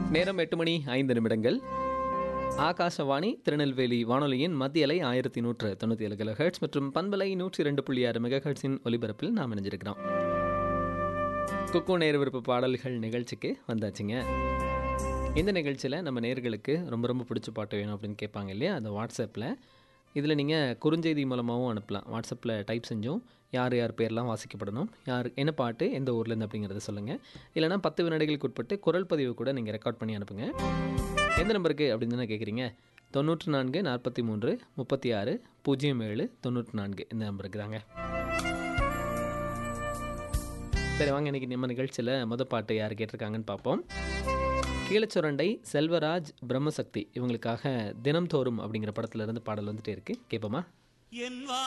நேரம் எட்டு மணி ஐந்து நிமிடங்கள் ஆகாசவாணி திருநெல்வேலி வானொலியின் மத்திய அலை ஆயிரத்தி நூற்று தொண்ணூற்றி ஏழு கிலோ ஹெர்ட்ஸ் மற்றும் பண்பலை நூற்றி ரெண்டு புள்ளி ஆறு மெகா ஹெர்ட்ஸின் ஒலிபரப்பில் நாம் இணைஞ்சிருக்கிறோம் குக்கு நேர் விருப்ப பாடல்கள் நிகழ்ச்சிக்கு வந்தாச்சுங்க இந்த நிகழ்ச்சியில் நம்ம நேர்களுக்கு ரொம்ப ரொம்ப பிடிச்ச பாட்டு வேணும் அப்படின்னு கேட்பாங்க இல்லையா அந்த வாட்ஸ்அப்பில் இதில் நீங்கள் குறுஞ்செய்தி மூலமாகவும் அனுப்பலாம் வாட்ஸ்அப்பில் டைப் செஞ்சும் யார் யார் பேர்லாம் வாசிக்கப்படணும் யார் என்ன பாட்டு எந்த ஊர்லேருந்து அப்படிங்கிறத சொல்லுங்கள் இல்லைனா பத்து வினாடிகளுக்கு உட்பட்டு குரல் பதிவு கூட நீங்கள் ரெக்கார்ட் பண்ணி அனுப்புங்க எந்த நம்பருக்கு அப்படின்னு தானே கேட்குறீங்க தொண்ணூற்று நான்கு நாற்பத்தி மூன்று முப்பத்தி ஆறு பூஜ்ஜியம் ஏழு தொண்ணூற்றி நான்கு இந்த நம்பருக்கு தாங்க சரி வாங்க இன்றைக்கி நம்ம நிகழ்ச்சியில் முத பாட்டு யார் கேட்டிருக்காங்கன்னு பார்ப்போம் கீழச்சுரண்டை செல்வராஜ் பிரம்மசக்தி இவங்களுக்காக தினம்தோறும் அப்படிங்கிற படத்துல இருந்து பாடல் வந்துட்டே இருக்கு கேட்போமா என் வா